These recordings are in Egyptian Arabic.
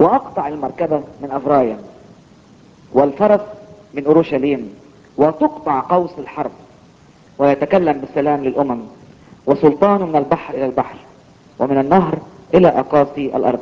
واقطع المركبة من افرايم والفرس من اورشليم وتقطع قوس الحرب ويتكلم بالسلام للامم وسلطان من البحر الى البحر ومن النهر الى اقاصي الارض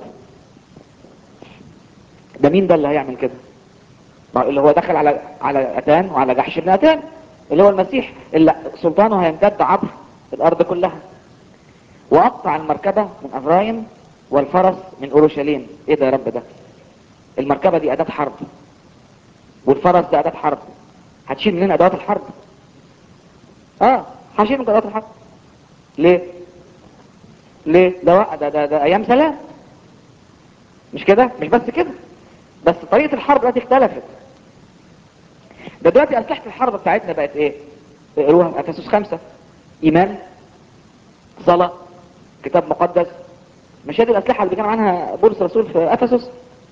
ده مين ده اللي هيعمل كده ما اللي هو دخل على على اتان وعلى جحش بن اتان اللي هو المسيح اللي سلطانه هيمتد عبر الارض كلها واقطع المركبة من افرايم والفرس من اورشليم ايه ده يا رب ده المركبة دي اداة حرب والفرس ده اداة حرب هتشيل منين ادوات الحرب اه هشيل من ادوات الحرب ليه ليه ده وق- ده, ده, ده ايام سلام مش كده مش بس كده بس طريقة الحرب دلوقتي اختلفت ده دلوقتي اسلحة الحرب بتاعتنا بقت ايه اقروها في افسس خمسة ايمان صلاة كتاب مقدس مش هذه الاسلحة اللي بيتكلم عنها بولس الرسول في افسس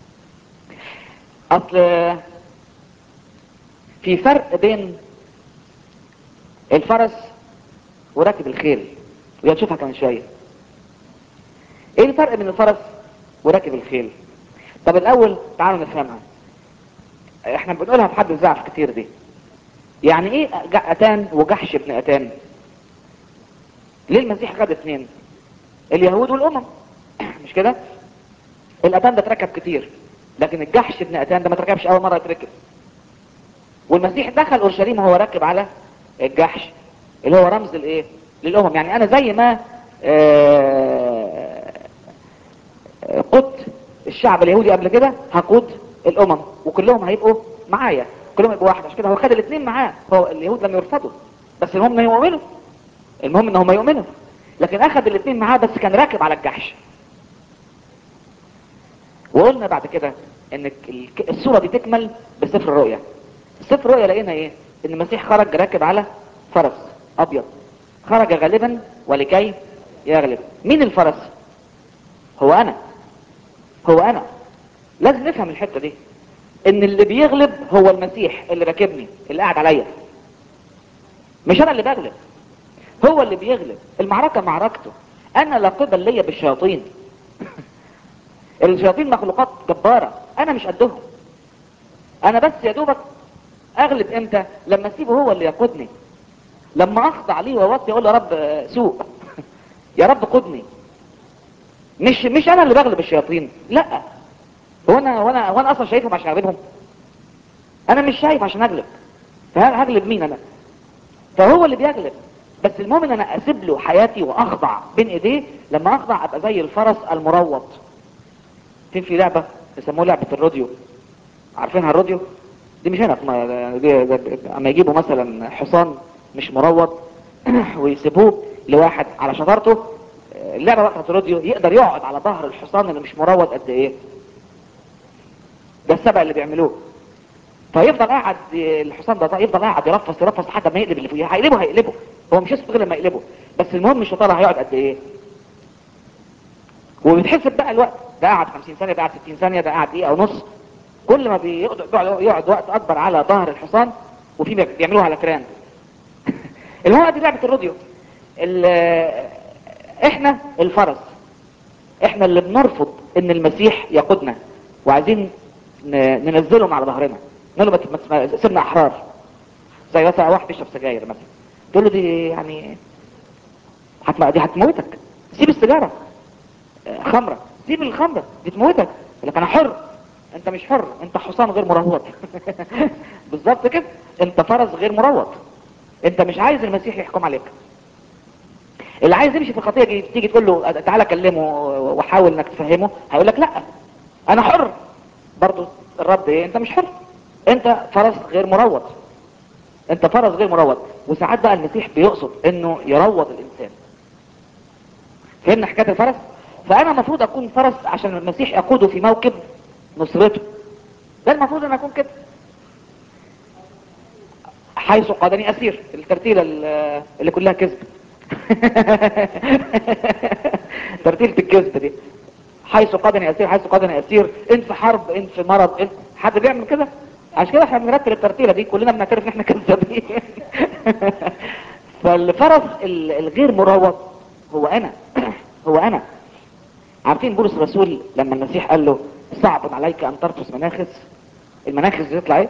اصل في فرق بين الفرس وراكب الخيل ودي هنشوفها كمان شوية ايه الفرق بين الفرس وراكب الخيل طب الاول تعالوا نفهمها احنا بنقولها في حد الزعف كتير دي يعني ايه ج- اتان وجحش ابن اتان ليه المسيح خد اتنين اليهود والامم مش كده الاتان ده اتركب كتير لكن الجحش ابن اتان ده ما اتركبش اول مره يتركب والمسيح دخل اورشليم وهو راكب على الجحش اللي هو رمز الايه للامم يعني انا زي ما آه، آه، قدت الشعب اليهودي قبل كده هقود الامم وكلهم هيبقوا معايا كلهم يبقوا واحد عشان كده هو خد الاثنين معاه هو اليهود لم يرفضوا بس المهم انهم يؤمنوا المهم ان هم يؤمنوا لكن اخذ الاثنين معاه بس كان راكب على الجحش وقلنا بعد كده ان الك- الك- الصورة دي تكمل بسفر الرؤيا سفر الرؤيا لقينا ايه ان المسيح خرج راكب على فرس ابيض خرج غالبا ولكي يغلب مين الفرس هو انا هو انا لازم نفهم الحتة دي ان اللي بيغلب هو المسيح اللي راكبني اللي قاعد عليا مش انا اللي بغلب هو اللي بيغلب المعركة معركته انا لا قبل ليا بالشياطين الشياطين مخلوقات جبارة انا مش قدهم انا بس يا دوبك اغلب امتى لما اسيبه هو اللي يقودني لما اخضع ليه واوطي اقول يا رب آه، سوق يا رب قدني مش مش انا اللي بغلب الشياطين لا هو انا وانا وانا اصلا شايفهم عشان اغلبهم انا مش شايف عشان اغلب فهغلب مين انا فهو اللي بيغلب بس المهم ان انا اسيب له حياتي واخضع بين ايديه لما اخضع ابقى زي الفرس المروض في في لعبة يسموها لعبة الروديو عارفينها الروديو دي مش هنا في م- دي دي- اما يجيبوا مثلا حصان مش مروض ويسيبوه لواحد على شطارته اللعبة بقى بتاعت الروديو يقدر يقعد على ظهر الحصان اللي مش مروض قد ايه ده السبق اللي بيعملوه فيفضل قاعد الحصان ده يفضل قاعد يرفص يرفص لحد ما يقلب اللي فوقيه هيقلبه هيقلبه هو مش هيسكت غير لما يقلبه بس المهم الشطاره هيقعد قد ايه وبيتحسب بقى الوقت ده قاعد 50 ثانيه ده قاعد 60 ثانيه ده قاعد دقيقه ونص كل ما بيقعد يقعد- يقعد وقت اكبر على ظهر الحصان وفي بي- بيعملوها على كران المهم دي لعبه الراديو ال- احنا الفرس احنا اللي بنرفض ان المسيح يقودنا وعايزين ن- ننزلهم على ظهرنا نقول له ما ت- ما ت- سيبنا احرار زي مثلا واحد بيشرب سجاير مثلا تقول له دي يعني هتم... دي هتموتك سيب السيجاره آه، خمره سيب الخمره دي تموتك يقول لك انا حر انت مش حر انت حصان غير مروض بالظبط كده انت فرس غير مروض انت مش عايز المسيح يحكم عليك اللي عايز يمشي في الخطيه دي تيجي تقول له تعالى كلمه وحاول انك تفهمه هيقول لك لا انا حر برضه الرد ايه انت مش حر انت فرس غير مروض انت فرس غير مروض وساعات بقى المسيح بيقصد انه يروض الانسان فهمنا حكايه الفرس فانا المفروض اكون فرس عشان المسيح يقوده في موكب نصرته ده المفروض ان اكون كده حيث قادني اسير الترتيله ال- اللي كلها كذب ترتيله الكذب دي حيث قادني اسير حيث قادني اسير ان في حرب ان في مرض ان حد بيعمل كده عشان كده احنا بنرتب الترتيله دي كلنا بنعترف ان احنا كذابين فالفرس ال- الغير مروض هو انا هو انا عارفين بولس الرسول لما المسيح قال له صعب عليك ان ترفس مناخس المناخس دي تطلع ايه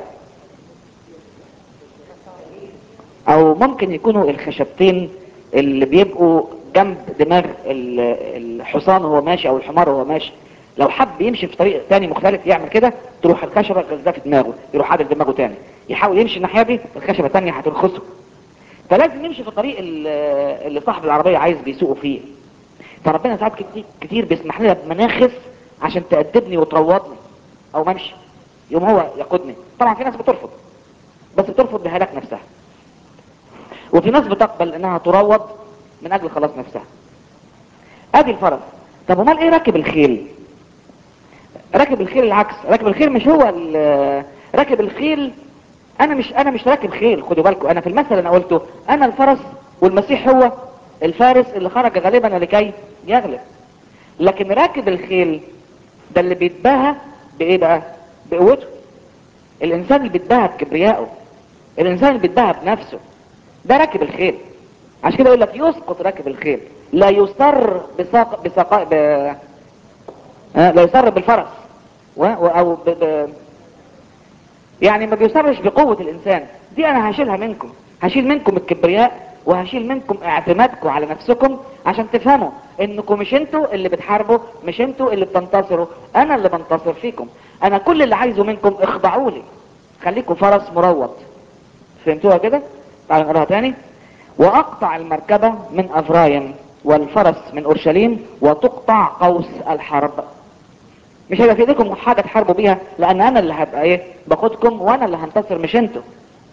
او ممكن يكونوا الخشبتين اللي بيبقوا جنب دماغ ال- الحصان وهو ماشي او الحمار وهو ماشي لو حب يمشي في طريق تاني مختلف يعمل كده تروح الخشبة غزاه في دماغه يروح عادل دماغه تاني يحاول يمشي الناحية دي الخشبة التانية هترخصه فلازم يمشي في الطريق ال- اللي صاحب العربية عايز بيسوقه فيه فربنا ساعات كتير, كتير بيسمح لنا بمناخس عشان تأدبني وتروضني او ما امشي يوم هو يقودني طبعا في ناس بترفض بس بترفض بهلاك نفسها وفي ناس بتقبل انها تروض من اجل خلاص نفسها ادي الفرس طب امال ايه راكب الخيل راكب الخيل العكس راكب الخيل مش هو ال- راكب الخيل انا مش انا مش راكب خيل خدوا بالكم انا في المثل اللي انا قلته انا الفرس والمسيح هو الفارس اللي خرج غالبا لكي يغلب لكن راكب الخيل ده اللي بيتباهى بايه بقى بقوته الانسان اللي بيتباهى بكبريائه الانسان اللي بيتباهى بنفسه ده راكب الخيل عشان كده يقول لك يسقط راكب الخيل لا يسر بساق بساق ب... آه، لا يسر بالفرس و... و... او ب... ب... يعني ما بيسرش بقوة الانسان دي انا هشيلها منكم هشيل منكم الكبرياء وهشيل منكم اعتمادكم على نفسكم عشان تفهموا انكم مش انتوا اللي بتحاربوا مش انتوا اللي بتنتصروا انا اللي بنتصر فيكم انا كل اللي عايزه منكم اخضعوا لي خليكم فرس مروض فهمتوها كده تعالوا نقراها تاني واقطع المركبة من افرايم والفرس من اورشليم وتقطع قوس الحرب مش هيبقى في ايديكم حاجة تحاربوا بيها لان انا اللي هبقى ايه باخدكم وانا اللي هنتصر مش انتوا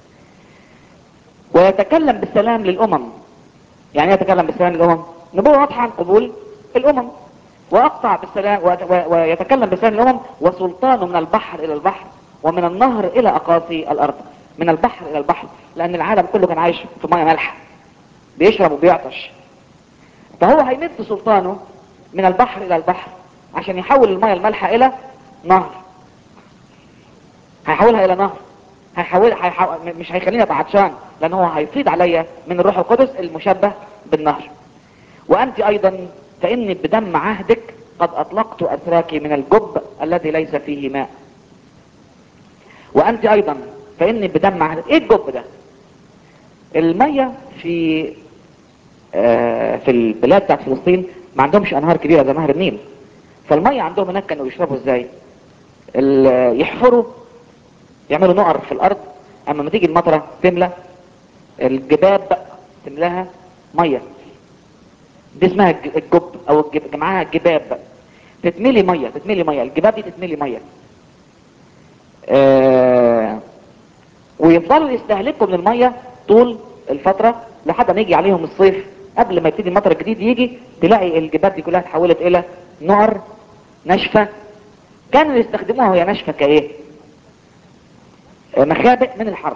ويتكلم بالسلام للامم يعني ايه يتكلم بالسلام للامم نبوة واضحة عن قبول الامم واقطع بالسلام و- و- ويتكلم بالسلام للامم وسلطانه من البحر الى البحر ومن النهر الى اقاصي الارض من البحر الى البحر لان العالم كله كان عايش في ميه مالحه بيشرب وبيعطش فهو هيمد سلطانه من البحر الى البحر عشان يحول الميه المالحه الى نهر هيحولها الى نهر هيحول هيحول مش هيخليني ابقى عطشان لان هو هيفيض عليا من الروح القدس المشبه بالنهر وانت ايضا فاني بدم عهدك قد اطلقت اسراك من الجب الذي ليس فيه ماء وانت ايضا فاني بدم عهدك ايه الجب ده المية في آه في البلاد بتاعت فلسطين ما عندهمش انهار كبيرة زي نهر النيل فالمية عندهم هناك كانوا يشربوا ازاي ال- يحفروا يعملوا نقر في الارض اما ما تيجي المطرة تملى الجباب تملاها مية دي اسمها الج- الجب او الجب معاها الجباب تتملي مية تتملي مية الجباب دي تتملي مية آه ويفضلوا يستهلكوا من المية طول الفترة لحد ما يجي عليهم الصيف قبل ما يبتدي المطر الجديد يجي تلاقي الجبال دي كلها اتحولت الى نقر ناشفة كانوا يستخدموها وهي ناشفة كايه آه، مخابئ من الحرب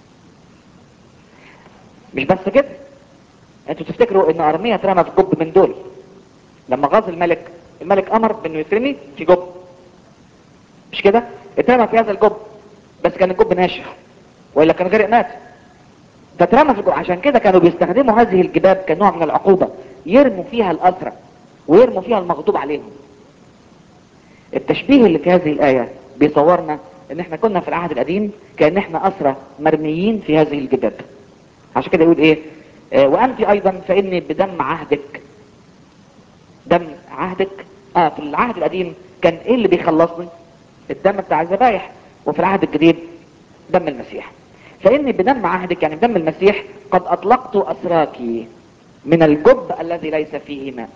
مش بس كده انتوا تفتكروا ان ارميا اترمى في جب من دول لما غاز الملك الملك امر بانه يترمي في جب مش كده اترمى في هذا الجب بس كان الجب ناشف والا كان غرق مات فاترمى في الجب عشان كده كانوا بيستخدموا هذه الجباب كنوع من العقوبة يرموا فيها الأسرى ويرموا فيها المغضوب عليهم التشبيه اللي في هذه الآية بيصورنا ان احنا كنا في العهد القديم كأن احنا أسرى مرميين في هذه الجباب عشان كده يقول ايه آه وانت ايضا فاني بدم عهدك دم عهدك اه في العهد القديم كان ايه اللي بيخلصني الدم بتاع الذبايح وفي العهد الجديد دم المسيح فاني بدم عهدك يعني بدم المسيح قد اطلقت اسراك من الجب الذي ليس فيه ماء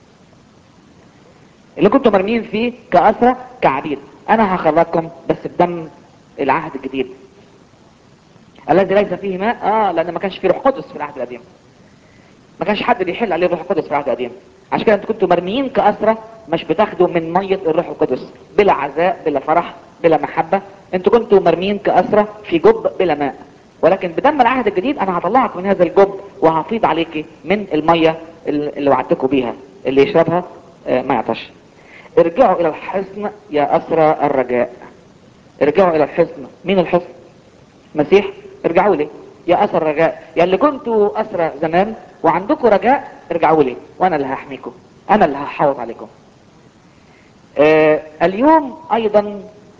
اللي كنتوا مرميين فيه كأسرى كعبيد انا هخرجكم بس بدم العهد الجديد الذي ليس فيه ماء اه لان ما كانش فيه روح قدس في العهد القديم ما كانش حد بيحل عليه الروح القدس في العهد القديم عشان كده انتوا كنتوا مرميين كأسرى مش بتاخدوا من مية الروح القدس بلا عزاء بلا فرح بلا محبة انتوا كنتوا مرميين كأسرى في جب بلا ماء ولكن بدم العهد الجديد انا هطلعك من هذا الجب وهفيض عليك من المية اللي وعدتكم بيها اللي يشربها آه، ما يعطش ارجعوا الى الحصن يا اسرى الرجاء ارجعوا الى الحصن مين الحصن مسيح ارجعوا لي يا اسر الرجاء يا اللي كنتوا اسرى زمان وعندكم رجاء ارجعوا لي وانا اللي هحميكم انا اللي هحافظ عليكم آه اليوم ايضا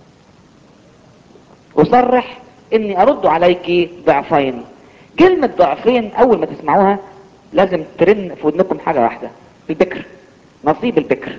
اصرح اني ارد عليك ضعفين كلمة ضعفين اول ما تسمعوها لازم ترن في ودنكم حاجة واحدة البكر نصيب البكر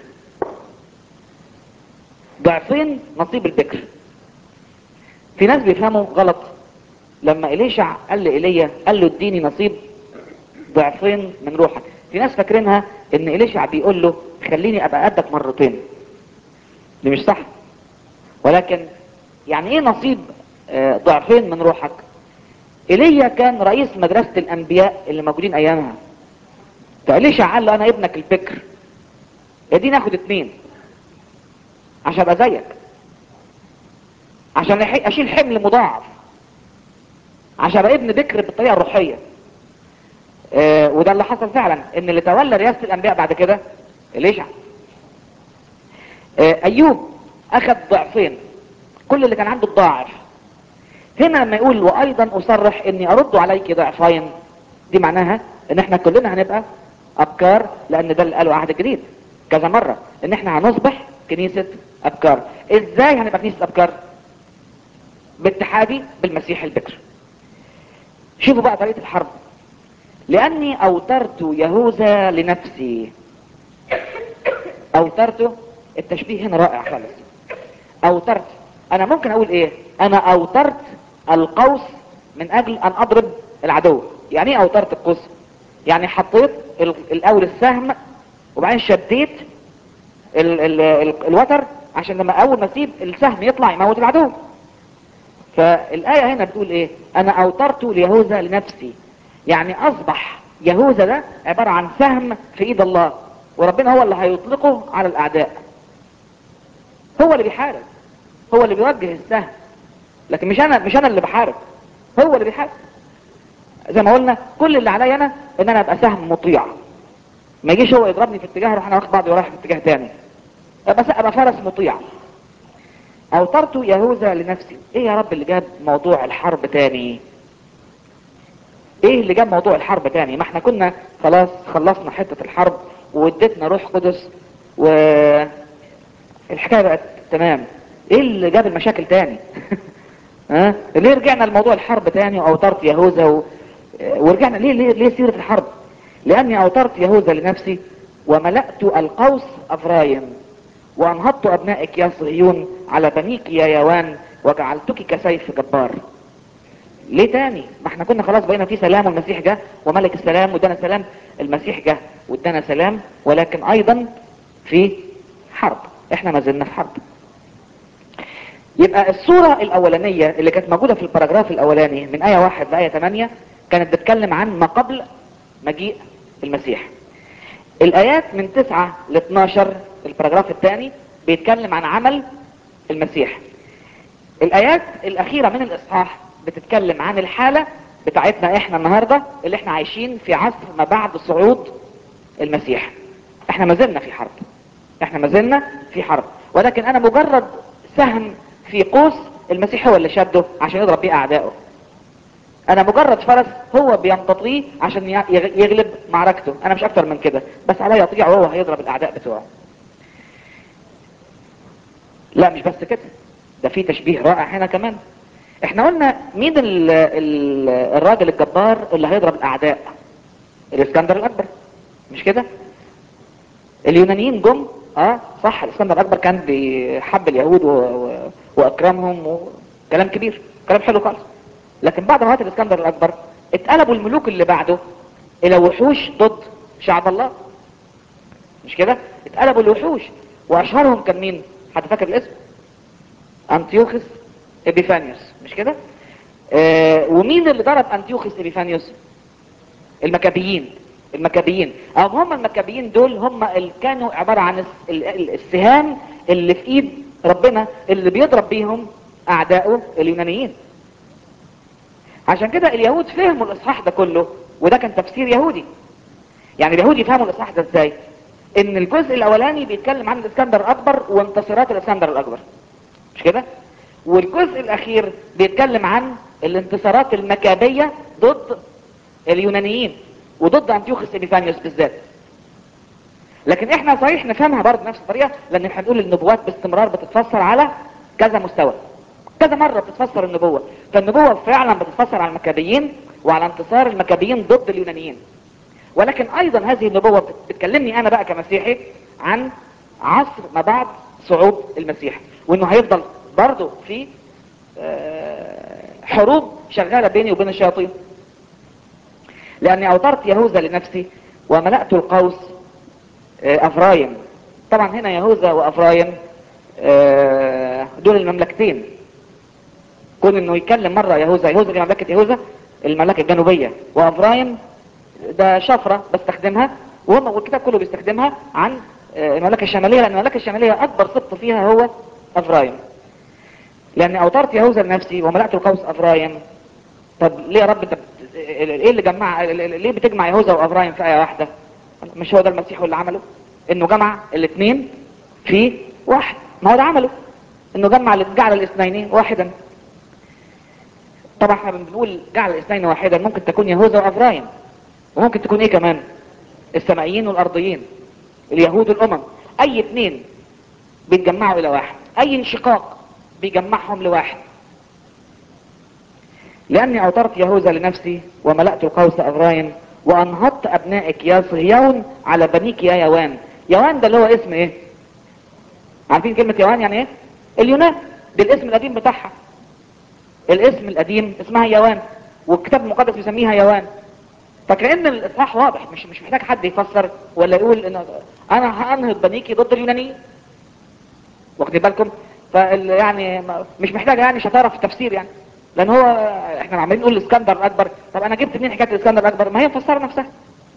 ضعفين نصيب البكر في ناس بيفهموا غلط لما إليشع قال لإيليا قال له اديني نصيب ضعفين من روحك في ناس فاكرينها ان إليشع بيقول له خليني ابقى قدك مرتين دي مش صح ولكن يعني ايه نصيب آه، ضعفين من روحك ايليا كان رئيس مدرسة الانبياء اللي موجودين ايامها فإليشع قال له انا ابنك البكر اديني اخد اتنين عشان ابقى زيك عشان أح- اشيل حمل مضاعف عشان ابقى ابن بكر بالطريقة الروحية آه، وده اللي حصل فعلا ان اللي تولى رئاسة الانبياء بعد كده إليشع آه، ايوب اخذ ضعفين كل اللي كان عنده الضاعف هنا لما يقول وايضا اصرح اني ارد عليك ضعفين دي معناها ان احنا كلنا هنبقى ابكار لان ده اللي قاله عهد جديد كذا مرة ان احنا هنصبح كنيسة ابكار ازاي هنبقى كنيسة ابكار باتحادي بالمسيح البكر شوفوا بقى طريقة الحرب لاني اوترت يهوذا لنفسي اوترته التشبيه هنا رائع خالص اوترت انا ممكن اقول ايه انا اوترت القوس من اجل ان اضرب العدو يعني ايه اوترت القوس يعني حطيت ال- الاول السهم وبعدين شديت ال ال ال الوتر عشان لما اول ما اسيب السهم يطلع يموت العدو فالايه هنا بتقول ايه انا اوترت ليهوذا لنفسي يعني اصبح يهوذا ده عباره عن سهم في ايد الله وربنا هو اللي هيطلقه على الاعداء هو اللي بيحارب هو اللي بيوجه السهم لكن مش انا مش انا اللي بحارب هو اللي بيحارب زي ما قلنا كل اللي عليا انا ان انا ابقى سهم مطيع ما يجيش هو يضربني في اتجاه اروح انا واخد بعضي ورايح في اتجاه تاني ابقى س- ابقى فرس مطيع اوترت يهوذا لنفسي ايه يا رب اللي جاب موضوع الحرب تاني ايه اللي جاب موضوع الحرب تاني ما احنا كنا خلاص خلصنا حتة الحرب واديتنا روح قدس و الحكاية بقت تمام ايه اللي جاب المشاكل تاني ها ليه رجعنا لموضوع الحرب تاني واوترت يهوذا و... ورجعنا ليه ليه ليه سيرة الحرب لاني اوترت يهوذا لنفسي وملأت القوس افرايم وانهضت ابنائك يا صهيون على بنيك يا يوان وجعلتك كسيف جبار ليه تاني ما احنا كنا خلاص بقينا في سلام والمسيح جه وملك السلام وادانا سلام المسيح جه وادانا سلام ولكن ايضا في حرب احنا ما زلنا في حرب يبقى الصورة الاولانية اللي كانت موجودة في الباراجراف الاولاني من اية واحد لآية 8 كانت بتتكلم عن ما قبل مجيء المسيح الايات من 9 ل 12 الباراجراف الثاني بيتكلم عن عمل المسيح الايات الاخيرة من الاصحاح بتتكلم عن الحالة بتاعتنا احنا النهاردة اللي احنا عايشين في عصر ما بعد صعود المسيح احنا ما زلنا في حرب احنا ما زلنا في حرب ولكن انا مجرد سهم في قوس المسيح هو اللي شده عشان يضرب بيه اعدائه انا مجرد فرس هو بيمتطيه عشان ي- يغ- يغلب معركته انا مش اكتر من كده بس عليا يطيع وهو هيضرب الاعداء بتوعه لا مش بس كده ده في تشبيه رائع هنا كمان احنا قلنا مين ال ال الراجل الجبار اللي هيضرب الاعداء الاسكندر الاكبر مش كده اليونانيين جم اه صح الاسكندر الاكبر كان بيحب اليهود و... و... واكرمهم وكلام كبير كلام حلو خالص لكن بعد ما مات الاسكندر الاكبر اتقلبوا الملوك اللي بعده الى وحوش ضد شعب الله مش كده اتقلبوا الوحوش واشهرهم كان مين حد فاكر الاسم انتيوخس ابيفانيوس مش كده آه ومين اللي ضرب انتيوخس ابيفانيوس المكابيين المكابيين او هم المكابيين دول هم اللي كانوا عبارة عن الس- ال- ال- السهام اللي في ايد ربنا اللي بيضرب بيهم اعدائه اليونانيين عشان كده اليهود فهموا الاصحاح ده كله وده كان تفسير يهودي يعني اليهود يفهموا الاصحاح ده ازاي ان الجزء الاولاني بيتكلم عن الاسكندر الاكبر وانتصارات الاسكندر الاكبر مش كده والجزء الاخير بيتكلم عن الانتصارات المكابية ضد اليونانيين وضد انتيوخس ابيفانيوس بالذات لكن احنا صحيح نفهمها برضه نفس الطريقه لان احنا بنقول النبوات باستمرار بتتفسر على كذا مستوى كذا مره بتتفسر النبوه فالنبوه فعلا بتتفسر على المكابيين وعلى انتصار المكابيين ضد اليونانيين ولكن ايضا هذه النبوه بت- بتكلمني انا بقى كمسيحي عن عصر ما بعد صعود المسيح وانه هيفضل برضه في آه، حروب شغاله بيني وبين الشياطين لاني اوترت يهوذا لنفسي وملأت القوس آه، افرايم طبعا هنا يهوذا وافرايم آه، دول المملكتين كون انه يتكلم مرة يهوذا يهوذا دي مملكة يهوذا المملكة الجنوبية وافرايم ده شفرة بستخدمها وهم والكتاب كله بيستخدمها عن آه، المملكة الشمالية لان المملكة الشمالية اكبر سبط فيها هو افرايم لان اوترت يهوذا لنفسي وملأت القوس افرايم طب ليه يا رب انت بت- ايه اللي جمع ليه بتجمع يهوذا وافرايم في ايه واحده مش هو ده المسيح اللي عمله انه جمع الاثنين في واحد ما هو ده عمله انه جمع جعل الاثنين واحدا طبعا احنا بنقول جعل الاثنين واحدا ممكن تكون يهوذا وافرايم وممكن تكون ايه كمان السمائيين والارضيين اليهود والامم اي اثنين بيتجمعوا الى واحد اي انشقاق بيجمعهم لواحد لاني اوترت يهوذا لنفسي وملأت القوس افرايم وانهضت ابنائك يا صهيون على بنيك يا يوان يوان ده اللي هو اسم ايه عارفين كلمة يوان يعني ايه اليونان ده الاسم القديم بتاعها الاسم القديم اسمها يوان والكتاب المقدس بيسميها يوان فكأن الاصحاح واضح مش مش محتاج حد يفسر ولا يقول ان انا هانهض بنيكي ضد اليونانيين واخدين بالكم فال يعني ما- مش محتاجه يعني شطاره في التفسير يعني لان هو احنا عمالين نقول الاسكندر الاكبر طب انا جبت منين حكايه الاسكندر الاكبر ما هي مفسره نفسها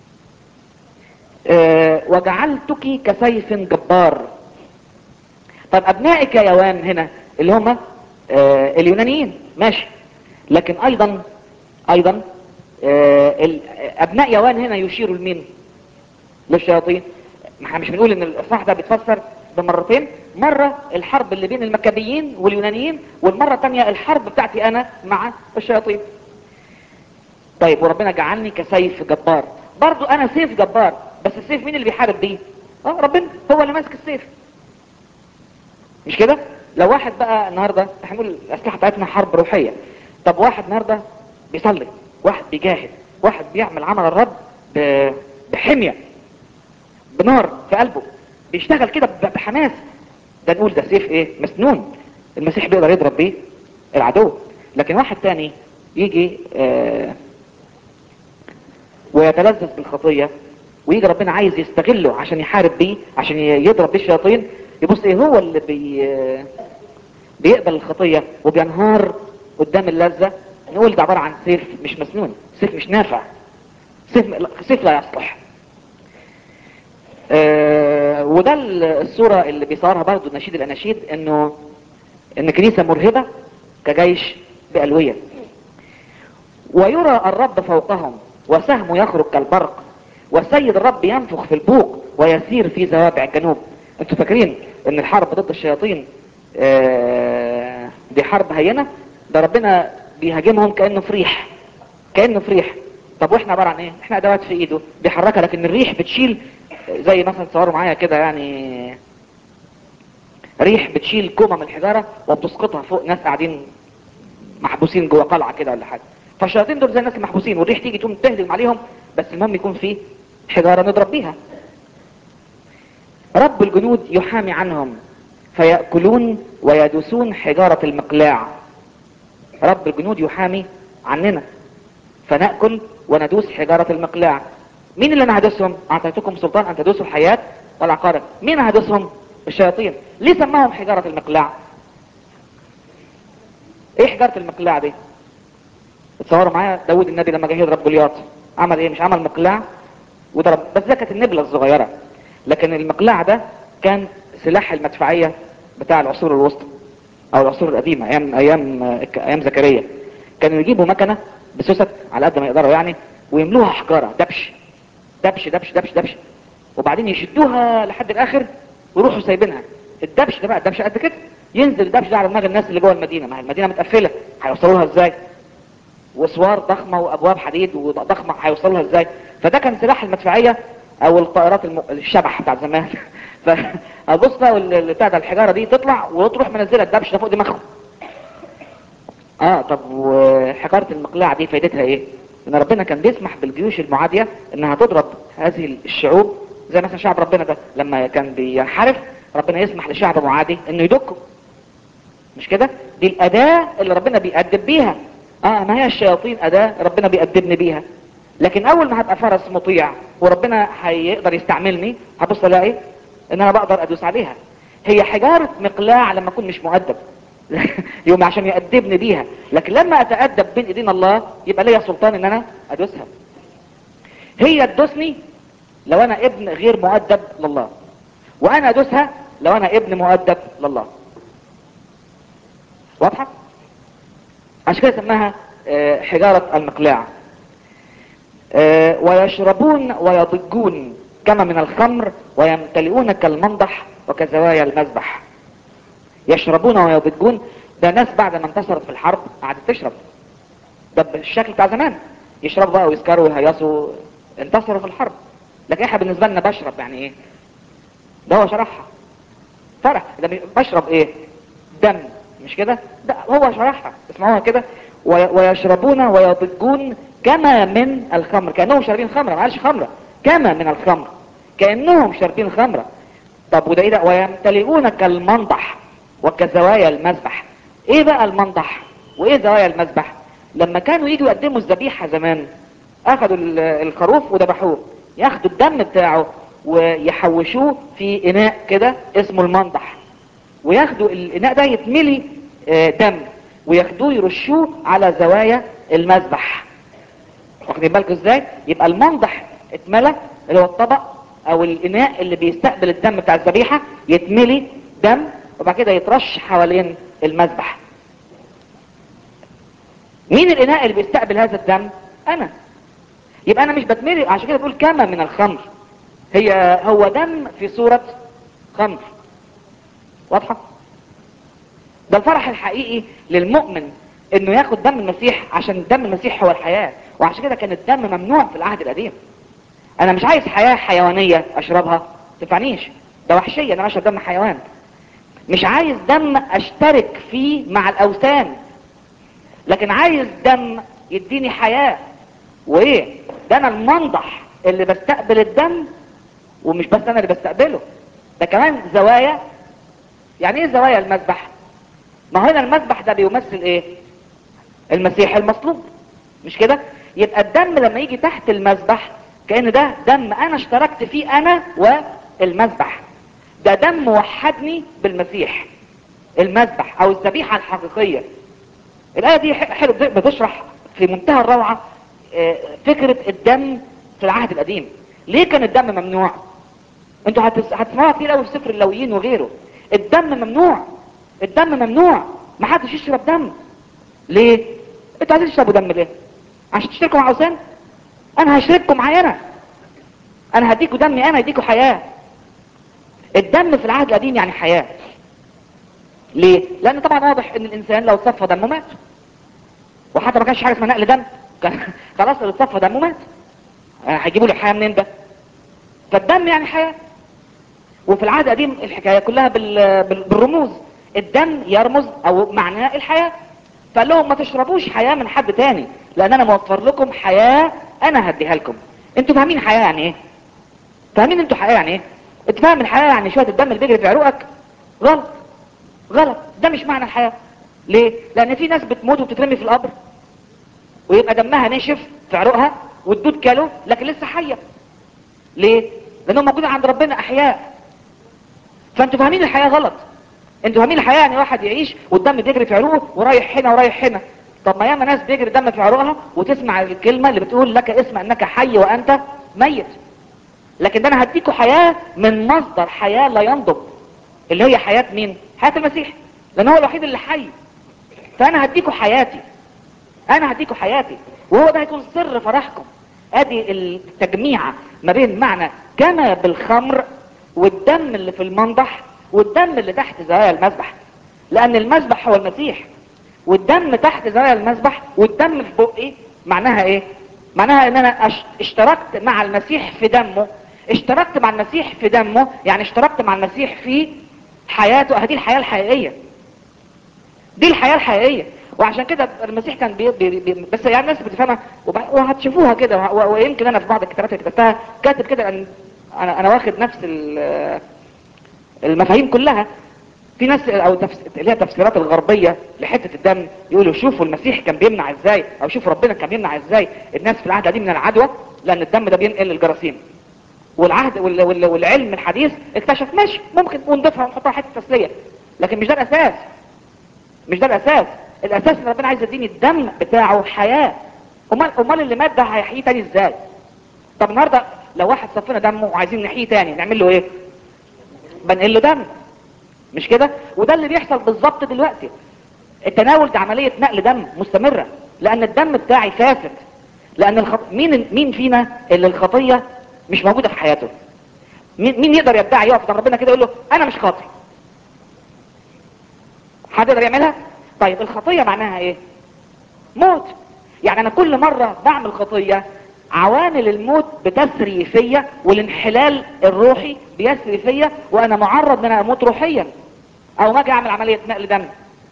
اه وجعلتك كسيف جبار طب ابنائك يا يوان هنا اللي هم اه اليونانيين ماشي لكن ايضا ايضا اه ال- ابناء يوان هنا يشيروا لمين للشياطين ما احنا مش بنقول ان الاصحاح ده بيتفسر بمرتين مرة الحرب اللي بين المكابيين واليونانيين والمرة الثانية الحرب بتاعتي انا مع الشياطين طيب وربنا جعلني كسيف جبار برضو انا سيف جبار بس السيف مين اللي بيحارب بيه اه ربنا هو اللي ماسك السيف مش كده لو واحد بقى النهارده احنا بنقول الاسلحه بتاعتنا حرب روحيه طب واحد النهارده بيصلي واحد بيجاهد واحد بيعمل عمل الرب ب- بحميه بنار في قلبه بيشتغل كده ب- بحماس ده نقول ده سيف ايه مسنون المسيح بيقدر يضرب بيه العدو لكن واحد تاني يجي آه ويتلذذ بالخطيه ويجي ربنا عايز يستغله عشان يحارب بيه عشان ي- يضرب بيه الشياطين يبص ايه هو اللي بي آه، بيقبل الخطيه وبينهار قدام اللذه نقول ده عباره عن سيف مش مسنون سيف مش نافع سيف سيف لا يصلح آه، وده ال- الصورة اللي بيصورها برضو نشيد الأناشيد انه ان كنيسة مرهبة كجيش بألوية ويرى الرب فوقهم وسهمه يخرج كالبرق والسيد الرب ينفخ في البوق ويسير في زوابع الجنوب انتوا فاكرين ان الحرب ضد الشياطين آه، دي حرب هينة ده ربنا بيهاجمهم كأنه في ريح كأنه في ريح طب واحنا عبارة عن ايه احنا ادوات في ايده بيحركها لكن الريح بتشيل زي مثلا تصوروا معايا كده يعني ريح بتشيل كومة من الحجارة وبتسقطها فوق ناس قاعدين محبوسين جوه قلعة كده ولا حاجة فالشياطين دول زي الناس المحبوسين والريح تيجي تقوم تهجم عليهم بس المهم يكون في حجارة نضرب بيها رب الجنود يحامي عنهم فيأكلون ويدوسون حجارة المقلاع رب الجنود يحامي عننا فنأكل وندوس حجارة المقلاع مين اللي انا هدوسهم اعطيتكم سلطان ان تدوسوا الحياة والعقارب مين هدوسهم الشياطين ليه سماهم حجارة المقلاع ايه حجارة المقلاع دي تصوروا معايا داود النبي لما جه يضرب جولياط عمل ايه مش عمل مقلاع وضرب بس ده كانت النبلة الصغيرة لكن المقلاع ده كان سلاح المدفعية بتاع العصور الوسطى او العصور القديمة ايام ايام ايام زكريا كانوا يجيبوا مكنة بسوست على قد ما يقدروا يعني ويملوها حجارة دبش دبش دبش دبش دبش وبعدين يشدوها لحد الاخر ويروحوا سايبينها الدبش ده بقى الدبش قد كده ينزل الدبش ده على دماغ الناس اللي جوه المدينه ما هي المدينه متقفله هيوصلوا لها ازاي واسوار ضخمه وابواب حديد وضخمه هيوصلوا لها ازاي فده كان سلاح المدفعيه او الطائرات الم... الشبح بتاع زمان فابص بقى اللي بتاع ده الحجاره دي تطلع وتروح منزله الدبش ده فوق دماغهم اه طب وحجاره المقلاع دي فايدتها ايه ان ربنا كان بيسمح بالجيوش المعاديه انها تضرب هذه الشعوب زي مثلا شعب ربنا ده لما كان بينحرف ربنا يسمح لشعب معادي انه يدكه مش كده دي الاداه اللي ربنا بيأدب بيها اه ما هي الشياطين اداه ربنا بيأدبني بيها لكن اول ما هبقى فرس مطيع وربنا هيقدر يستعملني هبص الاقي ان انا بقدر ادوس عليها هي حجارة مقلاع لما اكون مش مؤدب يوم عشان يأدبني بيها لكن لما اتأدب بين ايدين الله يبقى ليا سلطان ان انا ادوسها هي تدوسني لو انا ابن غير مؤدب لله وانا ادوسها لو انا ابن مؤدب لله واضحة عشان كده سماها آه، حجارة المقلاع آه، ويشربون ويضجون كما من الخمر ويمتلئون كالمنضح وكزوايا المذبح يشربون ويضجون ده ناس بعد ما انتصرت في الحرب قعدت تشرب ده بالشكل بتاع زمان يشربوا بقى ويسكروا ويهيصوا انتصروا في الحرب لكن احنا بالنسبه لنا بشرب يعني ايه ده هو شرحها فرح ده بي- بشرب ايه دم مش كده ده هو شرحها اسمعوها كده وي- ويشربون ويضجون كما من الخمر كانهم شاربين خمره ما قالش خمره كما من الخمر كانهم شاربين خمره طب وده ايه ده ويمتلئون كالمنضح وكزوايا المذبح ايه بقى المنضح وايه زوايا المذبح لما كانوا يجوا يقدموا الذبيحه زمان اخذوا ال- الخروف وذبحوه ياخدوا الدم بتاعه ويحوشوه في اناء كده اسمه المنضح وياخدوا الاناء ده يتملي آه، دم وياخدوه يرشوه على زوايا المذبح واخدين بالكم ازاي يبقى المنضح اتملى اللي هو الطبق او الاناء اللي بيستقبل الدم بتاع الذبيحه يتملي دم وبعد كده يترش حوالين المذبح مين الاناء اللي بيستقبل هذا الدم انا يبقى انا مش بتملي عشان كده بقول كما من الخمر هي هو دم في صورة خمر واضحة ده الفرح الحقيقي للمؤمن انه ياخد دم المسيح عشان دم المسيح هو الحياة وعشان كده كان الدم ممنوع في العهد القديم انا مش عايز حياة حيوانية اشربها تنفعنيش ده وحشية ان انا اشرب دم حيوان مش عايز دم اشترك فيه مع الاوثان لكن عايز دم يديني حياة وايه ده انا المنضح اللي بستقبل الدم ومش بس انا اللي بستقبله ده كمان زوايا يعني ايه زوايا المذبح ما هو هنا المذبح ده بيمثل ايه المسيح المصلوب مش كده يبقى الدم لما يجي تحت المذبح كأن ده دم انا اشتركت فيه انا والمذبح ده دم وحدني بالمسيح المذبح او الذبيحة الحقيقية الآية دي ح- حلو بت- بتشرح في منتهى الروعة آه، فكرة الدم في العهد القديم ليه كان الدم ممنوع انتوا هتس- هتسمعوها كتير قوي في سفر اللويين وغيره الدم ممنوع الدم ممنوع ما حدش يشرب دم ليه انتوا عايزين تشربوا دم ليه عشان تشتركوا مع اوثان انا هشربكم معايا انا انا هديكوا دمي انا هديكوا حياة الدم في العهد القديم يعني حياة ليه لان طبعا واضح ان الانسان لو صفى دمه مات وحتى ما كانش حاجه اسمها نقل دم كان خلاص اللي صفى دمه مات آه، هيجيبوا له حياه منين ده فالدم يعني حياه وفي العهد القديم الحكايه كلها بال... بال... بالرموز الدم يرمز او معناه الحياه فقال لهم ما تشربوش حياه من حد تاني لان انا موفر لكم حياه انا هديها لكم انتوا فاهمين حياه يعني ايه فاهمين انتوا حياه يعني ايه انت فاهم الحياه يعني شويه الدم اللي بيجري في عروقك غلط غلط ده مش معنى الحياة ليه لان في ناس بتموت وبتترمي في القبر ويبقى دمها نشف في عروقها والدود كله لكن لسه حية ليه لانهم موجودين عند ربنا احياء فانتوا فاهمين الحياة غلط انتوا فاهمين الحياة يعني واحد يعيش والدم بيجري في عروقه ورايح هنا ورايح هنا طب ما ياما ناس بيجري دم في عروقها وتسمع الكلمة اللي بتقول لك اسم انك حي وانت ميت لكن ده انا هديكوا حياة من مصدر حياة لا ينضب اللي هي حياة مين حياة المسيح لان هو الوحيد اللي حي فانا هديكوا حياتي انا هديكوا حياتي وهو ده هيكون سر فرحكم ادي التجميعة ما بين معنى كما بالخمر والدم اللي في المنضح والدم اللي تحت زوايا المذبح لان المذبح هو المسيح والدم تحت زوايا المذبح والدم في بقي معناها ايه معناها ان انا أش- اشتركت مع المسيح في دمه اشتركت مع المسيح في دمه يعني اشتركت مع المسيح في حياته هذه الحياة الحقيقية دي الحياة الحقيقية وعشان كده المسيح كان بي بي بي بس يعني الناس بتفهمها وب- وهتشوفوها كده و- ويمكن انا في بعض الكتابات اللي كتبتها كاتب كده ان انا انا واخد نفس ال- المفاهيم كلها في ناس او تفس... اللي هي التفسيرات الغربيه لحته الدم يقولوا شوفوا المسيح كان بيمنع ازاي او شوفوا ربنا كان بيمنع ازاي الناس في العهد القديم من العدوى لان الدم ده بينقل الجراثيم والعهد وال... وال... والعلم الحديث اكتشف ماشي ممكن ونضيفها ونحطها حته تسليه لكن مش ده الاساس مش ده الاساس الاساس ان ربنا عايز يديني الدم بتاعه حياه امال امال اللي مات ده هيحييه تاني ازاي طب النهارده لو واحد صفينا دمه وعايزين نحييه تاني نعمل له ايه بنقل له دم مش كده وده اللي بيحصل بالظبط دلوقتي التناول ده عمليه نقل دم مستمره لان الدم بتاعي فاسد لان الخط... مين مين فينا اللي الخطيه مش موجوده في حياته مين مين يقدر يدعي يقف قدام ربنا كده يقول له انا مش خاطئ حد يقدر يعملها طيب الخطيه معناها ايه موت يعني انا كل مره بعمل خطيه عوامل الموت بتسري فيا والانحلال الروحي بيسري فيا وانا معرض ان انا اموت روحيا او ما اجي اعمل عمليه نقل دم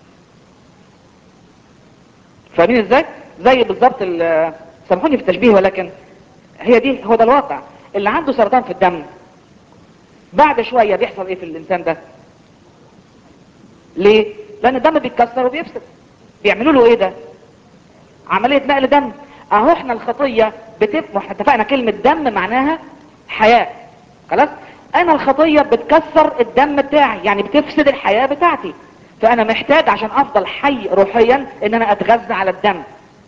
فاهمين ازاي زي بالظبط ال- سامحوني في التشبيه ولكن هي دي هو ده الواقع اللي عنده سرطان في الدم بعد شويه بيحصل ايه في الانسان ده ليه لان الدم بيتكسر وبيفسد بيعملوا له ايه ده عمليه نقل دم اهو احنا الخطيه بتب احنا اتفقنا كلمه دم معناها حياه خلاص انا الخطيه بتكسر الدم بتاعي يعني بتفسد الحياه بتاعتي فانا محتاج عشان افضل حي روحيا ان انا اتغذى على الدم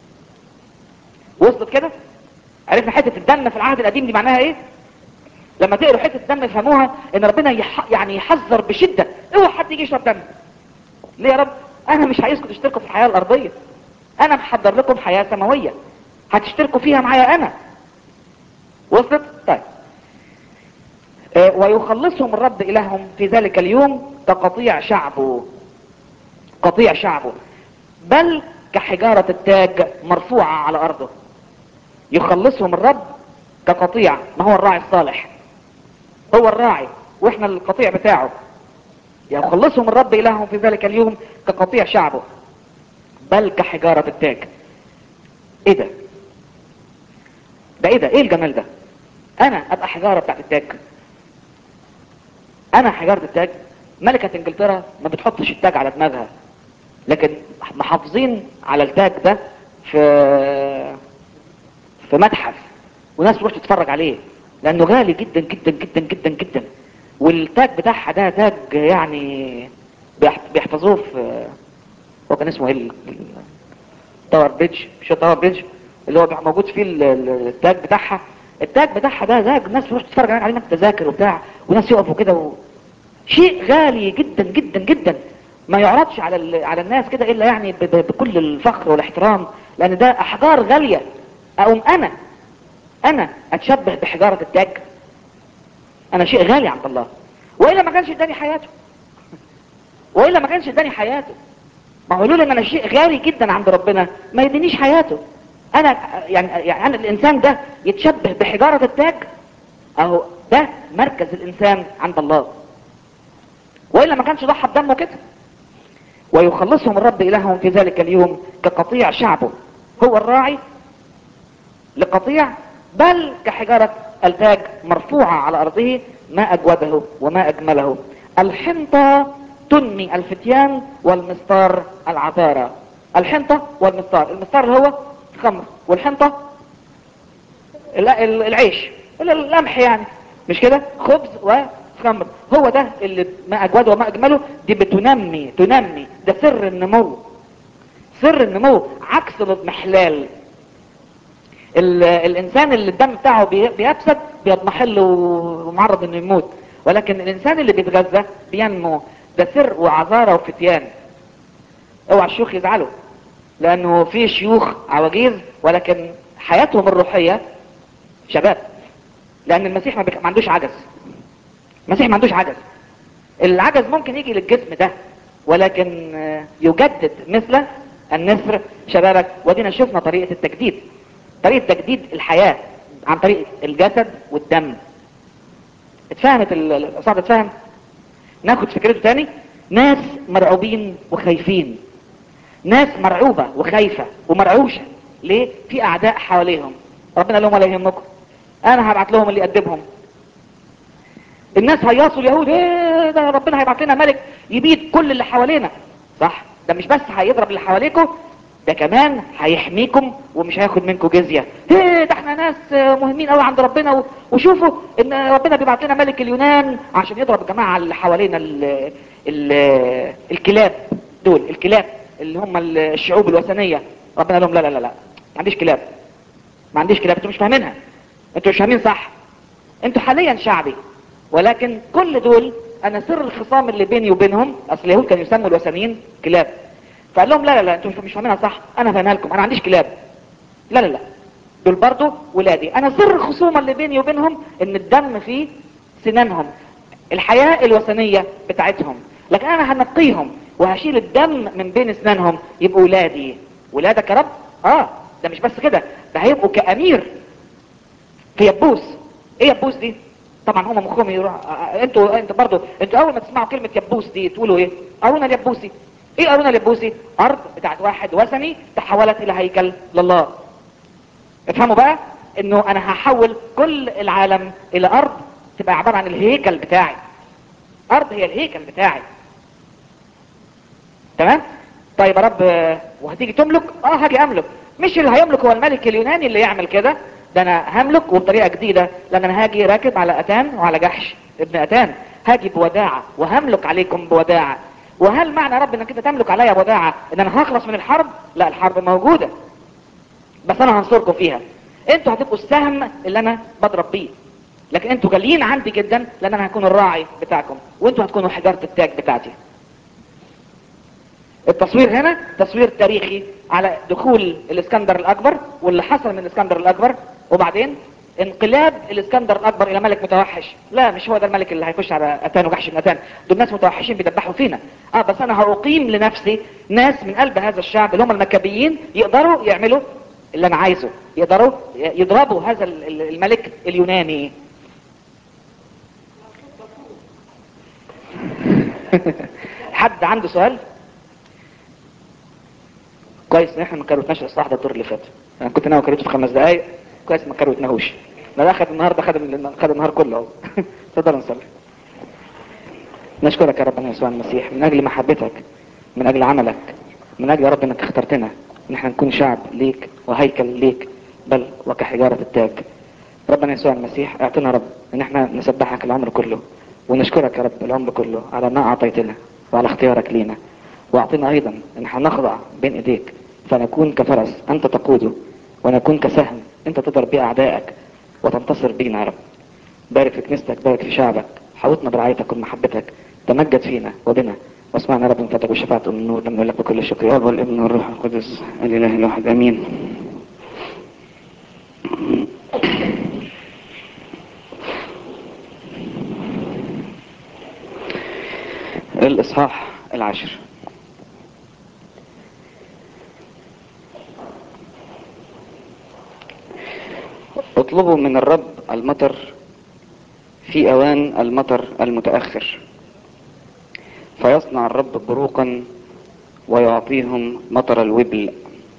وصلت كده عرفنا حته الدم في العهد القديم دي معناها ايه لما تقروا حته الدم يفهموها ان ربنا يح... يعني يحذر بشده اوعى حد يجي يشرب دم ليه يا رب انا مش عايزكم تشتركوا في الحياه الارضيه انا محضر لكم حياه سماويه هتشتركوا فيها معايا انا وصلت طيب آه، ويخلصهم الرب الههم في ذلك اليوم كقطيع شعبه قطيع شعبه بل كحجارة التاج مرفوعة على أرضه يخلصهم الرب كقطيع ما هو الراعي الصالح هو الراعي واحنا القطيع بتاعه يخلصهم الرب إلههم في ذلك اليوم كقطيع شعبه بل كحجارة التاج ايه ده ده ايه ده ايه الجمال ده انا ابقى حجارة بتاعت التاج انا حجارة التاج ملكة انجلترا ما بتحطش التاج على دماغها لكن محافظين على التاج ده في في متحف وناس تروح تتفرج عليه لانه غالي جدا جدا جدا جدا جدا والتاج بتاعها ده تاج يعني بيحت- بيحفظوه في هو كان اسمه ايه ال- ال- تاور بريدج مش تاور بريدج اللي هو بيبقى موجود فيه ال- ال- التاج بتاعها التاج بتاعها ده تاج الناس تروح تتفرج عليه هناك تذاكر وبتاع وناس يقفوا كده و... شيء غالي جدا جدا جدا ما يعرضش على ال... على الناس كده الا يعني ب... ب... بكل الفخر والاحترام لان ده احجار غاليه اقوم انا انا اتشبه بحجاره التاج انا شيء غالي عند الله والا ما كانش اداني حياته والا ما كانش اداني حياته ما هو لولا ان انا شيء غالي جدا عند ربنا ما يدينيش حياته انا يعني يعني انا الانسان ده يتشبه بحجاره التاج اهو ده مركز الانسان عند الله والا ما كانش ضحى بدمه كده ويخلصهم الرب الههم في ذلك اليوم كقطيع شعبه هو الراعي لقطيع بل كحجارة التاج مرفوعة على أرضه ما أجوده وما أجمله الحنطة تنمي الفتيان والمسطار العذارى الحنطة والمسطار المسطار اللي هو الخمر والحنطة ال- ال- العيش ال- القمح يعني مش كده خبز وخمر هو ده اللي ما أجوده وما أجمله دي بتنمي تنمي ده سر النمو سر النمو عكس الاضمحلال ال- الانسان اللي الدم بتاعه بي- بيفسد بيضمحل و- ومعرض انه يموت ولكن الانسان اللي بيتغذى بينمو ده سر وعذارى وفتيان اوعى الشيوخ يزعلوا لانه في شيوخ عواجيز ولكن حياتهم الروحيه شباب لان المسيح ما, بيخ... ما عندوش عجز المسيح ما عندوش عجز العجز ممكن يجي للجسم ده ولكن آه، يجدد مثل النسر شبابك ودينا شفنا طريقة التجديد طريقة تجديد الحياة عن طريق الجسد والدم اتفهمت ال- ال- صعب اتفهم ناخد فكرته تاني ناس مرعوبين وخايفين ناس مرعوبة وخايفة ومرعوشة ليه في اعداء حواليهم ربنا قال لهم ولا يهمكم انا هبعت لهم اللي يأدبهم الناس هيصوا اليهود ايه ده ربنا هيبعت لنا ملك يبيد كل اللي حوالينا صح ده مش بس هيضرب اللي حواليكم ده كمان هيحميكم ومش هياخد منكم جزية ايه ده احنا ناس آه، مهمين قوي عند ربنا و- وشوفوا ان ربنا بيبعت لنا ملك اليونان عشان يضرب الجماعة اللي حوالينا ال ال الكلاب دول الكلاب اللي هم ال- الشعوب الوثنية ربنا قال لهم لا لا لا لا ما عنديش كلاب ما عنديش كلاب انتوا مش فاهمينها انتوا مش فاهمين صح انتوا حاليا شعبي ولكن كل دول انا سر الخصام اللي بيني وبينهم اصل اليهود كانوا يسموا الوثنيين كلاب فقال لهم لا لا لا انتوا مش فاهمينها صح انا فاهمها لكم انا ما عنديش كلاب لا لا لا دول برضو ولادي انا سر الخصومة اللي بيني وبينهم ان الدم في سنانهم الحياة الوثنية بتاعتهم لكن انا هنقيهم وهشيل الدم من بين اسنانهم يبقوا ولادي ولادك يا رب اه ده مش بس كده ده هيبقوا كامير في يبوس ايه يبوس دي طبعا هم مخهم يروح آه، آه، انتوا انت برضو انتوا اول ما تسمعوا كلمة يبوس دي تقولوا ايه ارونا اليبوسي ايه ارونا اليبوسي ارض بتاعت واحد وثني تحولت الى هيكل لله افهموا بقى انه انا هحول كل العالم الى ارض تبقى عبارة عن الهيكل بتاعي ارض هي الهيكل بتاعي تمام طيب يا رب آه، وهتيجي تملك اه هاجي املك مش اللي هيملك هو الملك اليوناني اللي يعمل كده ده انا هملك وبطريقه جديده لان انا هاجي راكب على اتان وعلى جحش ابن اتان هاجي بوداعه وهملك عليكم بوداعه وهل معنى يا رب انك انت تملك عليا بوداعه ان انا هخلص من الحرب لا الحرب موجوده بس انا هنصركم فيها انتوا هتبقوا السهم اللي انا بضرب بيه لكن انتوا غاليين عندي جدا لان انا هكون الراعي بتاعكم وانتوا هتكونوا حجاره التاج بتاعتي التصوير هنا تصوير تاريخي على دخول الاسكندر الاكبر واللي حصل من الاسكندر الاكبر وبعدين انقلاب الاسكندر الاكبر الى ملك متوحش لا مش هو ده الملك اللي هيخش على اتان وجحش بن اتان دول ناس متوحشين بيدبحوا فينا اه بس انا هاقيم لنفسي ناس من قلب هذا الشعب اللي هم المكابيين يقدروا يعملوا اللي انا عايزه يقدروا يضربوا هذا ال- ال- الملك اليوناني حد عنده سؤال كويس ان احنا ما كروتناش الاصلاح ده الدور اللي فات انا كنت ناوي كروته في خمس دقايق كويس ما كروتناهوش لا ده اخد النهارده خد ال- خد النهار كله اهو اتفضل نصلي نشكرك يا ربنا يسوع المسيح من اجل محبتك من اجل عملك من اجل يا رب انك اخترتنا ان احنا نكون شعب ليك وهيكل ليك بل وكحجارة التاج ربنا يسوع المسيح اعطنا يا رب ان احنا نسبحك العمر كله ونشكرك يا رب العمر كله على ما اعطيتنا وعلى اختيارك لينا واعطنا ايضا ان احنا نخضع بين ايديك فنكون كفرس انت تقوده ونكون كسهم انت تضرب بيه اعدائك وتنتصر بينا يا رب بارك في كنيستك بارك في شعبك حوطنا برعايتك ومحبتك تمجد فينا وبنا واسمعنا يا رب من فضلك وشفاعة أم النور لما لك بكل شكر يا الاب والابن والروح القدس الاله الواحد امين الاصحاح العاشر اطلبوا من الرب المطر في اوان المطر المتاخر فيصنع الرب بروقا ويعطيهم مطر الوبل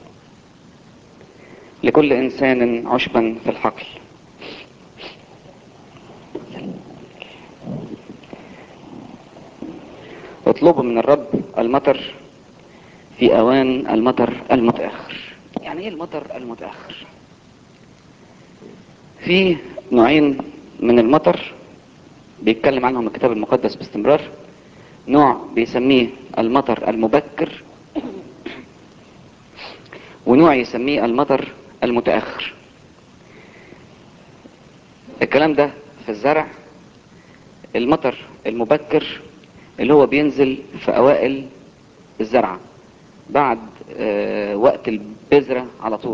لكل انسان عشبا في الحقل اطلبوا من الرب المطر في اوان المطر المتاخر يعني ايه المطر المتاخر في نوعين من المطر بيتكلم عنهم الكتاب المقدس باستمرار نوع بيسميه المطر المبكر ونوع يسميه المطر المتأخر الكلام ده في الزرع المطر المبكر اللي هو بينزل في اوائل الزرعة بعد آه، وقت البذرة على طول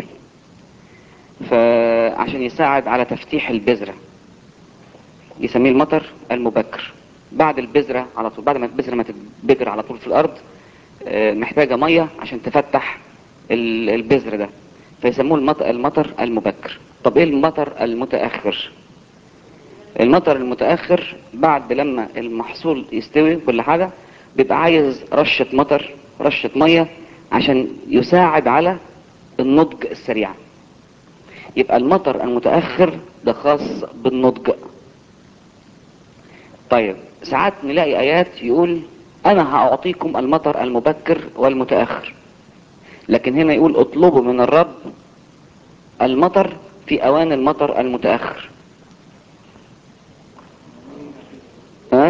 فعشان يساعد على تفتيح البذرة يسميه المطر المبكر بعد البذرة على طول بعد ما البذرة ما تتبذر على طول في الارض آه، محتاجة مية عشان تفتح ال- البذر ده فيسموه المط- المطر المبكر طب ايه المطر المتأخر المطر المتأخر بعد لما المحصول يستوي كل حاجة بيبقى عايز رشة مطر رشة مية عشان يساعد على النضج السريع يبقى المطر المتأخر ده خاص بالنضج طيب ساعات نلاقي آيات يقول أنا هأعطيكم المطر المبكر والمتأخر لكن هنا يقول اطلبوا من الرب المطر في أوان المطر المتأخر ها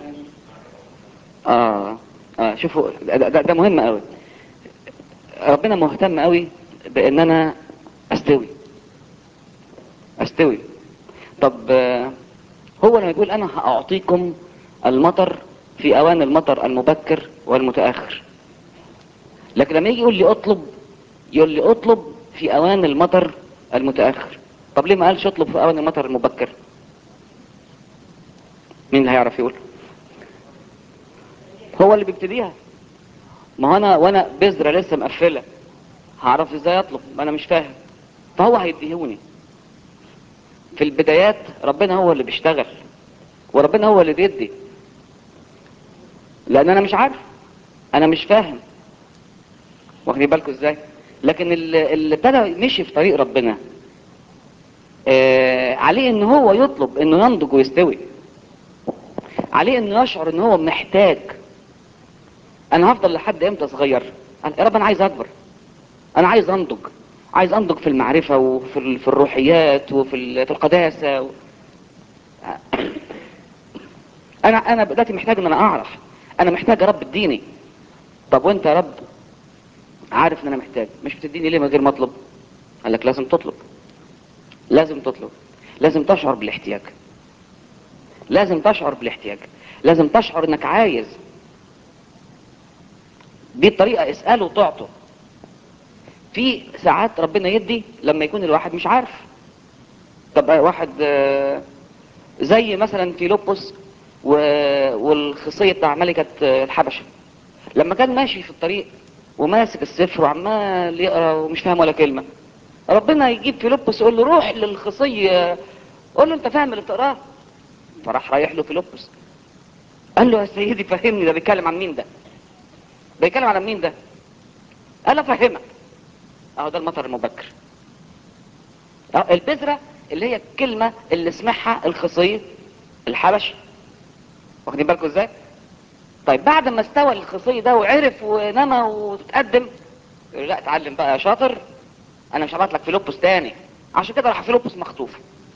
اه اه شوفوا ده, ده, ده مهم قوي ربنا مهتم قوي بان انا استوي استوي طب آه، هو لما يقول انا هاعطيكم المطر في اوان المطر المبكر والمتاخر لكن لما يجي يقول لي اطلب يقول لي اطلب في اوان المطر المتاخر طب ليه ما قالش اطلب في اوان المطر المبكر مين اللي هيعرف يقول هو اللي بيبتديها ما هو انا وانا بذره لسه مقفله هعرف ازاي اطلب ما انا مش فاهم فهو هيديهوني في البدايات ربنا هو اللي بيشتغل وربنا هو اللي بيدي لان انا مش عارف انا مش فاهم واخدين بالكم ازاي لكن اللي اللي ابتدى مشي في طريق ربنا آه عليه ان هو يطلب انه ينضج ويستوي عليه انه يشعر ان هو محتاج انا هفضل لحد امتى صغير أنا- يا رب انا عايز اكبر انا عايز انضج عايز انضج في المعرفة وفي ال- في الروحيات وفي ال- في القداسة و... انا انا دلوقتي محتاج ان انا اعرف انا محتاج يا رب اديني طب وانت يا رب عارف ان انا محتاج مش بتديني ليه من غير ما اطلب قال لك لازم تطلب لازم تطلب لازم تشعر بالاحتياج لازم تشعر بالاحتياج لازم تشعر انك عايز دي الطريقة اسأله وتعطه في ساعات ربنا يدي لما يكون الواحد مش عارف طب واحد آه، زي مثلا فيلبس و- والخصية بتاع ملكة آه، الحبشة لما كان ماشي في الطريق وماسك السفر وعمال يقرا ومش فاهم ولا كلمة ربنا يجيب فيلبس يقول له روح للخصية قول له انت فاهم اللي بتقراه فراح رايح له فيلبس قال له يا سيدي فهمني ده بيتكلم عن مين ده بيتكلم عن مين ده قال افهمك اهو ده المطر المبكر أهو البذرة اللي هي الكلمة اللي سمعها الخصي الحبش واخدين بالكم ازاي طيب بعد ما استوى الخصي ده وعرف ونمى وتقدم يقول لا اتعلم بقى يا شاطر انا مش هبعت لك فيلبس تاني عشان كده راح فيلبس مخطوف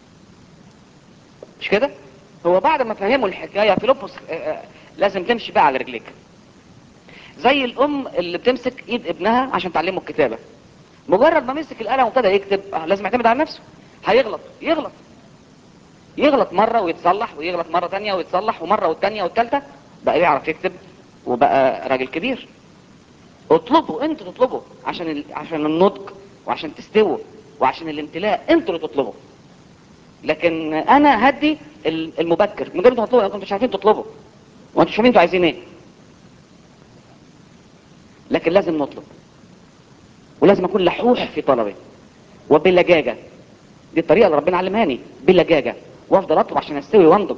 مش كده هو بعد ما فهموا الحكايه فيلبس آه، آه، لازم تمشي بقى على رجليك زي الام اللي بتمسك ايد ابنها عشان تعلمه الكتابه مجرد ما مسك القلم وابتدى يكتب آه، لازم يعتمد على نفسه هيغلط يغلط يغلط مرة ويتصلح ويغلط مرة تانية ويتصلح ومرة والتانية والتالتة بقى يعرف يكتب وبقى راجل كبير اطلبوا انتوا تطلبوا عشان ال... عشان النضج وعشان تستووا وعشان الامتلاء انتوا اللي تطلبوا لكن انا هدي ال- المبكر من غير ما تطلبوا انتوا مش عارفين تطلبوا وانتوا مش عارفين انتوا عايزين ايه لكن لازم نطلب ولازم اكون لحوح في طلبي وبلجاجة دي الطريقة اللي ربنا علمهاني بلجاجة وافضل اطلب عشان استوي وانضج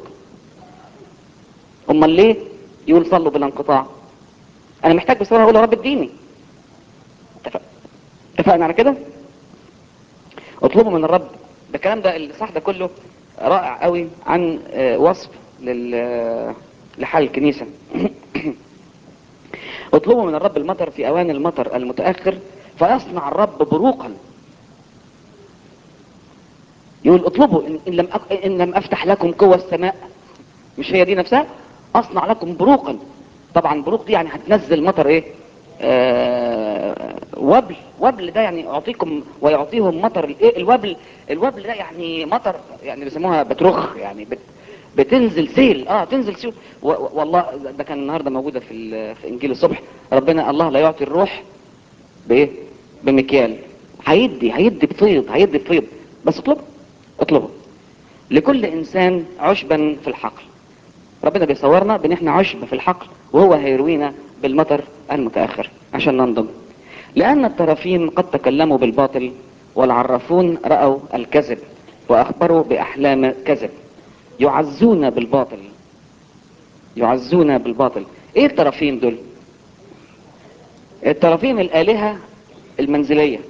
امال ليه يقول صلوا بلا انقطاع انا محتاج بصراحة اقول يا رب اديني اتفق. اتفقنا على كده اطلبوا من الرب ده الكلام ده الصح ده كله رائع قوي عن آه، وصف لل لحال الكنيسة اطلبوا من الرب المطر في اوان المطر المتأخر فيصنع الرب بروقا يقول اطلبوا إن, إن, لم أك... إن لم أفتح لكم قوى السماء مش هي دي نفسها أصنع لكم بروقا طبعا بروق دي يعني هتنزل مطر إيه آه... وبل وبل ده يعني أعطيكم ويعطيهم مطر الإيه الوبل الوبل ده يعني مطر يعني بيسموها بترخ يعني بت... بتنزل سيل اه تنزل سيل و... و- والله ده كان النهارده موجوده في ال... في انجيل الصبح ربنا الله لا يعطي الروح بايه بمكيال هيدي هيدي بفيض هيدي بفيض بس اطلبه اطلبه لكل انسان عشبا في الحقل ربنا بيصورنا بان احنا عشب في الحقل وهو هيروينا بالمطر المتاخر عشان ننضج لان الطرفين قد تكلموا بالباطل والعرافون راوا الكذب واخبروا باحلام كذب يعزون بالباطل يعزون بالباطل ايه الترافيم دول الترافيم الالهه المنزليه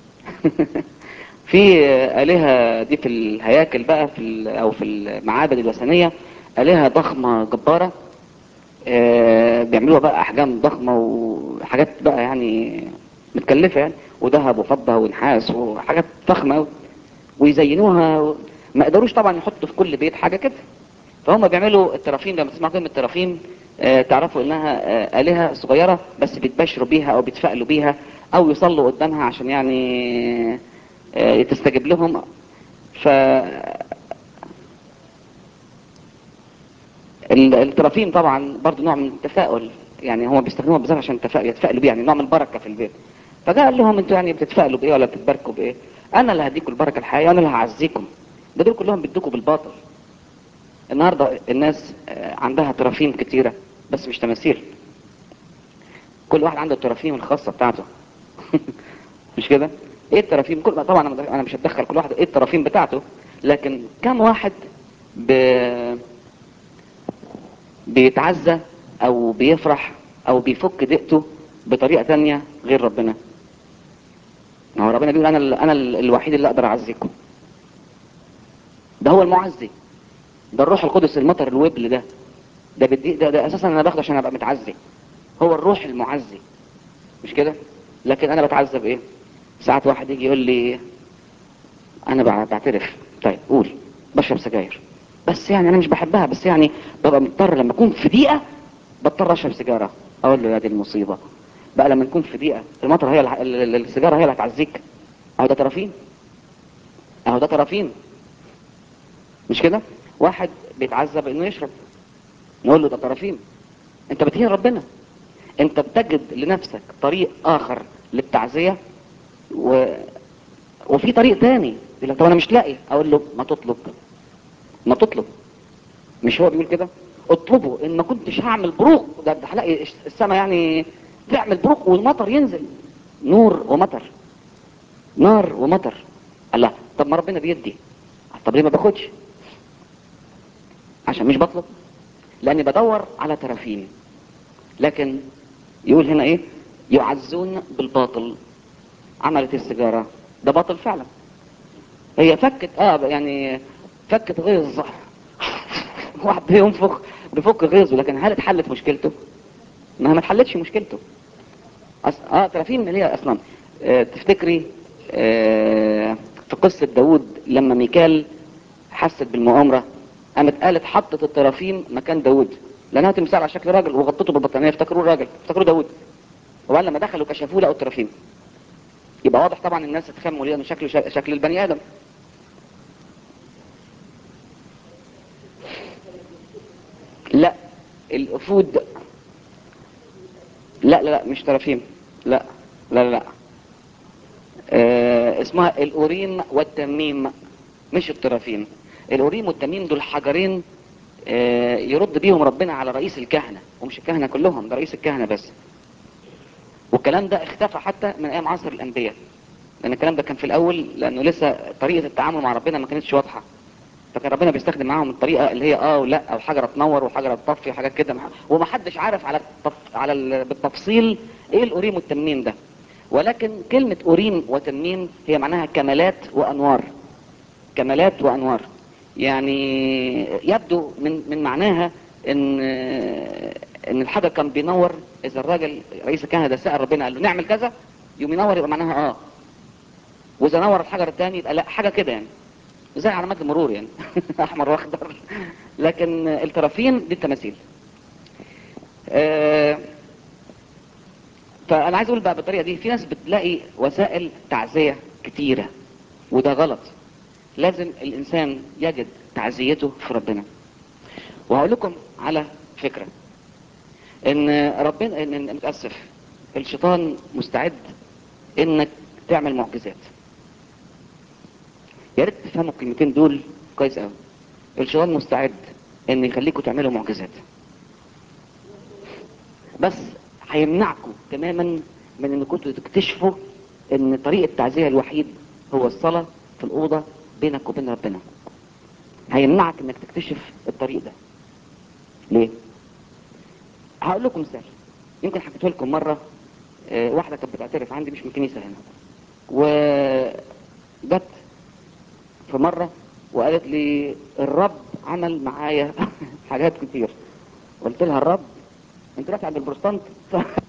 في آلهة دي في الهياكل بقى في ال- أو في المعابد الوثنية آلهة ضخمة جبارة آه، بيعملوها بقى أحجام ضخمة وحاجات بقى يعني متكلفة يعني وذهب وفضة ونحاس وحاجات فخمة أوي. ويزينوها و- ما قدروش طبعا يحطوا في كل بيت حاجة كده فهم بيعملوا الترافيم لما تسمعوا كلمة ترافيم آه، تعرفوا انها آه، آلهة صغيرة بس بيتبشروا بيها او بيتفائلوا بيها او يصلوا قدامها عشان يعني آه، تستجيب لهم ف ال- الترافيم طبعا برضو نوع من التفاؤل يعني هو بيستخدموها بالذات عشان التفاؤل يتفائلوا بيه يعني نوع من البركه في البيت فجاء قال لهم انتوا يعني بتتفائلوا بايه ولا بتتباركوا بايه انا اللي هديكم البركه الحقيقيه وانا اللي هعزيكم ده دول كلهم بيدوكوا بالباطل النهارده الناس آه، عندها ترافيم كتيره بس مش تماثيل كل واحد عنده الترافيم الخاصه بتاعته مش كده ايه الترافيم كل طبعا انا أنا مش هتدخل كل واحد ايه الترافيم بتاعته لكن كم واحد ب... بيتعزى او بيفرح او بيفك ضيقته بطريقه تانية غير ربنا ما هو ربنا بيقول انا ال- انا ال- الوحيد اللي اقدر اعزيكم ده هو المعزي ده الروح القدس المطر الوبل ده ده, بدي ده, ده اساسا انا باخده عشان ابقى متعزي هو الروح المعزي مش كده لكن انا بتعذب ايه ساعات واحد يجي يقول لي انا بع- بعترف طيب قول بشرب سجاير بس يعني انا مش بحبها بس يعني ببقى مضطر لما اكون في دقيقه بضطر اشرب سيجاره اقول له يا دي المصيبه بقى لما نكون في دقيقه المطر هي اللي- ال- ال- السيجاره هي اللي هتعزيك اهو ده ترافين اهو ده ترافين مش كده واحد بيتعذب انه يشرب نقول له ده ترافين انت بتهين ربنا انت بتجد لنفسك طريق اخر للتعزيه و... وفي طريق تاني يقول لك طب انا مش لاقي اقول له ما تطلب ما تطلب مش هو بيقول كده اطلبوا ان ما كنتش هعمل بروق ده ده هلاقي السماء يعني تعمل بروق والمطر ينزل نور ومطر نار ومطر الله طب ما ربنا بيدي طب ليه ما باخدش عشان مش بطلب لاني بدور على ترافين لكن يقول هنا ايه يعزون بالباطل عملت السيجارة ده باطل فعلا هي فكت اه يعني فكت غيظ واحد بينفخ بيفك غيظه لكن هل اتحلت مشكلته؟ ما هي ما اتحلتش مشكلته أص... اه ترافيم اللي هي اصلا آه تفتكري آه في قصة داوود لما ميكال حست بالمؤامرة قامت قالت حطت الترافيم مكان داوود لانها تمثال على شكل راجل وغطته بالبطانية افتكروه راجل افتكروه داوود وبعد لما دخلوا كشفوه لقوا الترافيم يبقى واضح طبعا الناس اتخموا ليه من شكل شكل البني ادم لا الافود لا لا لا مش ترافيم لا لا لا, لا. آه اسمها الاوريم والتميم مش الترافيم الاوريم والتميم دول حجرين آه يرد بيهم ربنا على رئيس الكهنه ومش الكهنه كلهم ده رئيس الكهنه بس والكلام ده اختفى حتى من ايام عصر الانبياء لان الكلام ده كان في الاول لانه لسه طريقه التعامل مع ربنا ما كانتش واضحه فكان ربنا بيستخدم معاهم الطريقه اللي هي اه ولا او حجره تنور وحجره تطفي وحاجات كده ومحدش عارف على التف... على ال... بالتفصيل ايه الاوريم والتميم ده ولكن كلمه اوريم وتميم هي معناها كمالات وانوار كمالات وانوار يعني يبدو من من معناها ان ان الحجر كان بينور اذا الراجل رئيس الكهنه ده سال ربنا قال له نعمل كذا يوم ينور يبقى معناها اه واذا نور الحجر الثاني يبقى لا حاجه كده يعني زي علامات المرور يعني احمر واخضر لكن الترافين دي التماثيل آه فانا عايز اقول بقى بالطريقه دي في ناس بتلاقي وسائل تعزيه كتيره وده غلط لازم الانسان يجد تعزيته في ربنا وهقول لكم على فكره ان ربنا ان إن- متاسف الشيطان مستعد انك تعمل معجزات يا ريت تفهموا الكلمتين دول كويس قوي الشيطان مستعد ان يخليكم تعملوا معجزات بس هيمنعكم تماما من انكم تكتشفوا ان طريق التعزيه الوحيد هو الصلاه في الاوضه بينك وبين ربنا هيمنعك انك تكتشف الطريق ده ليه هقول لكم مثال يمكن حكيته لكم مره آه، واحده كانت بتعترف عندي مش من الكنيسه هنا وجت في مره وقالت لي الرب عمل معايا حاجات كتير قلت لها الرب انت رحت عند البروستانت